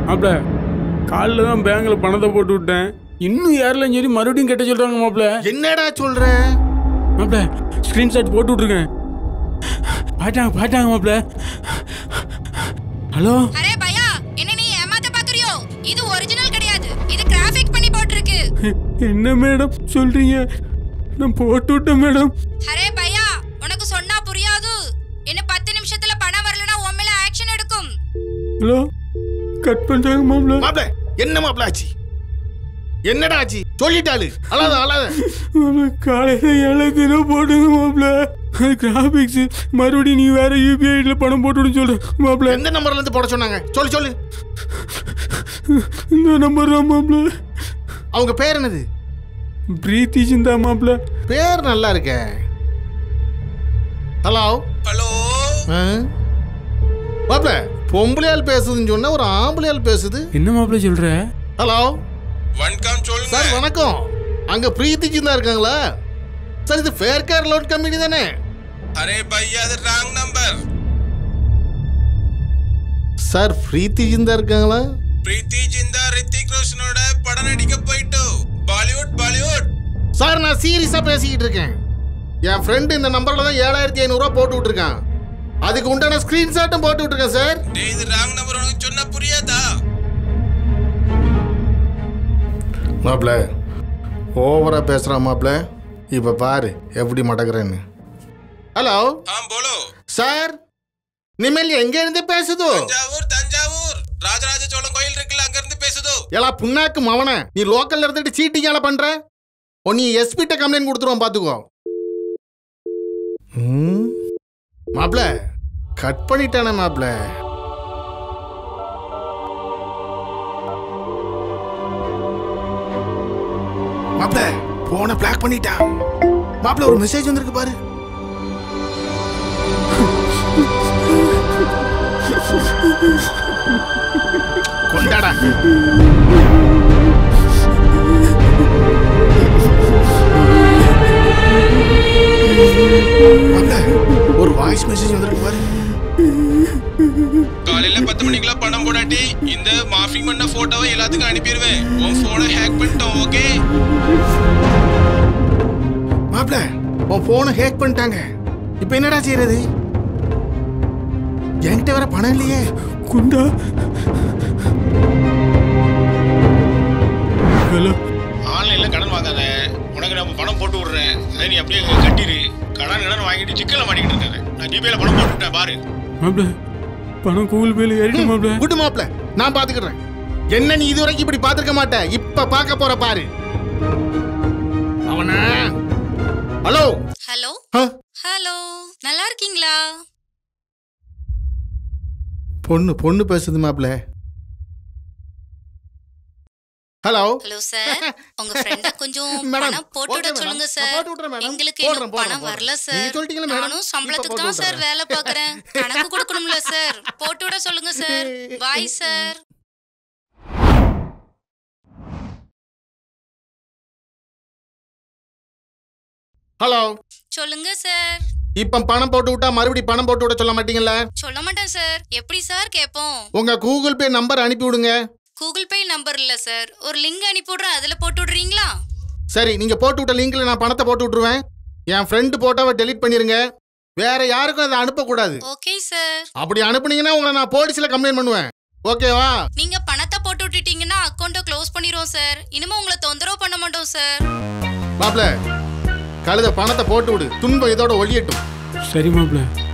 மாப்பிள காலில் தான் பேங்கில் பணத்தை போட்டு விட்டேன் இன்னும் யாரெல்லாம் சரி மறுபடியும் கட்ட சொல்கிறாங்க மாப்பிள என்னடா சொல்ற மாப்பிள ஸ்க்ரீன்ஷாட் போட்டு விட்ருக்கேன் பாட்டாங்க பாட்டாங்க மாப்பிள ஹலோ அரே பையா என்ன நீ ஏமாத்த பாக்குறியோ இது ஒரிஜினல் கிடையாது இது கிராஃபிக் பண்ணி போட்டிருக்கு என்ன மேடம் சொல்கிறீங்க நான் போட்டு விட்டேன் மேடம் அரே பையா உனக்கு சொன்னா புரியாது இன்னும் பத்து நிமிஷத்துல பணம் வரலனா உன் மேல ஆக்ஷன் எடுக்கும் ஹலோ கட் பண்ணிட்டாங்க மாப்பிள மாப்ள என்ன மாப்ள ஆச்சு என்னடா ஆச்சு சொல்லிட்டாளு அழாத அழாத மாப்பிள காலையில் ஏழாயிரத்தி ரூபா போட்டுங்க மாப்பிள கிராஃபிக்ஸ் மறுபடியும் நீ வேற யூபிஐல பணம் போட்டுன்னு சொல்கிறேன் மாப்பிள எந்த நம்பர்ல இருந்து போட சொன்னாங்க சொல்லு சொல்லு இந்த நம்பர் தான் மாப்பிள அவங்க பேர் என்னது பிரீத்தி சிந்தா மாப்பிள பேர் நல்லா இருக்க ஹலோ ஹலோ மாப்ள பொம்பளையால் பேசுதுன்னு சொன்னா ஒரு ஆம்பளையால் பேசுது என்ன மாப்பிள சொல்ற ஹலோ வணக்கம் சொல்லுங்க சார் வணக்கம் அங்க பிரீத்திக்கு தான் இருக்காங்களா சார் இது ஃபேர் கேர் லோட் கம்பெனி தானே அரே பையா அது ராங் நம்பர் சார் பிரீத்தி தான் இருக்காங்களா பிரீத்தி ஜிந்தா ரித்திக் ரோஷனோட படம் நடிக்க போயிட்டு பாலிவுட் பாலிவுட் சார் நான் சீரியஸா பேசிக்கிட்டு இருக்கேன் என் ஃப்ரெண்டு இந்த நம்பர்ல தான் ஏழாயிரத்தி ஐநூறுரூவா போட்டு விட்டுருக்கான் அதுக்கு உண்டான ஸ்கிரீன்ஷாட்டும் போட்டு விட்டுருக்கேன் சார் டேய் இது ராங் நம்பர் உனக்கு சொன்னா புரியாதா மாப்ள ஓவரா பேசுறான் மாப்ள இப்ப பாரு எப்படி மடக்குறேன்னு ஹலோ ஆ போலோ சார் நிமல் எங்க இருந்து பேசுதோ தஞ்சாவூர் தஞ்சாவூர் ராஜராஜ சோழன் கோயில் இருக்குல்ல அங்க இருந்து பேசுதோ ஏலா புண்ணாக்கு மவன நீ லோக்கல்ல இருந்துட்டு சீட்டிங்கால பண்ற ஓ நீ எஸ்பிட்ட கம்ப்ளைண்ட் கொடுத்துருவோம் பாத்துக்கோ ம், மாப்ள கட் பண்ணிட்டானே மாப்ள மாப்ள போன பிளாக் பண்ணிட்டான் மாப்ள ஒரு மெசேஜ் வந்திருக்கு பாரு கொண்டாடா மாப்ள, ஒரு வாய்ஸ் மெசேஜ் வந்திருக்கு பாரு காலையில பத்து மணிக்கெல்லாம் பணம் போடாட்டி இந்த மாஃபிங் பண்ண போட்டோவை எல்லாத்துக்கும் அனுப்பிடுவேன் உன் போனை ஹேக் பண்ணிட்டோம் ஓகே மாப்ள உன் போனை ஹேக் பண்ணிட்டாங்க இப்போ என்னடா செய்யறது என்கிட்ட வேற பணம் இல்லையே குண்டா ஹலோ ஆன்லைன்ல கடன் வாங்காத உனக்கு நம்ம பணம் போட்டு விடுறேன் அதை நீ அப்படியே கட்டிடு கடன் கடன் வாங்கிட்டு சிக்கல்ல மாட்டிக்கிட்டு இருக்காரு நான் ஜிபேல பணம் போட்டு விட்டேன் பாரு மாப்பிள பணம் கூகுள் பேல ஏறிட்டு மாப்பிள குட்டு மாப்ள நான் பாத்துக்கிறேன் என்ன நீ இதுவரைக்கும் இப்படி பாத்துக்க மாட்ட இப்ப பார்க்க போற பாரு அவன ஹலோ ஹலோ ஆ, ஹலோ நல்லா இருக்கீங்களா பொண்ணு பொண்ணு பேசுது மாப்ள ஹலோ ஹலோ சார் உங்க ஃப்ரெண்ட கொஞ்சம் மேடம், பணம் போட்டு விட ஓகே மேடம். சொல்லுங்க நான் சார் போட்டு விடுறேன் மேடம். எங்களுக்கு போடுறேன், இன்னும் போடுறேன், பணம் போடுறேன். வரல சார் நீங்க சொல்லிட்டீங்களா மேடம்? நானும் இப்ப சம்பளத்துக்கு போட்டு தான் சார் விடுறேன். வேலை பார்க்கறேன் கணக்கு கொடுக்கணும்ல சார் போட்டு விட சொல்லுங்க சார் பாய் சார் ஹலோ சொல்லுங்க சார் இப்ப பணம் போட்டு விட்டா மறுபடியும் பணம் போட்டு விட சொல்ல மாட்டீங்கல்ல சொல்ல மாட்டேன் சார் எப்படி சார் கேட்போம் உங்க கூகுள் பே நம்பர் அனுப்பி விடுங்க கூகுள் பே நம்பர் இல்ல சார் ஒரு லிங்க் அனுப்பி விடுறேன் அதுல போட்டு விடுறீங்களா சரி நீங்க போட்டு விட்ட லிங்க்ல நான் பணத்தை போட்டு விட்டுருவேன் என் ஃப்ரெண்டு போட்டோவை டெலீட் பண்ணிருங்க வேற யாருக்கும் அதை அனுப்பக்கூடாது ஓகே சார் அப்படி அனுப்புனீங்கன்னா உங்களை நான் போலீஸ்ல கம்ப்ளைண்ட் பண்ணுவேன் ஓகேவா நீங்க பணத்தை போட்டு விட்டுட்டீங்கன்னா அக்கௌண்ட்டை க்ளோஸ் பண்ணிடுவோம் சார் இனிமே உங்களை தொந்தரவு பண்ண மாட்டோம் சார் மாப்ள கழுத பணத்தை போட்டு விடு துன்பம் இதோட ஒழியட்டும் சரி மாப்பிள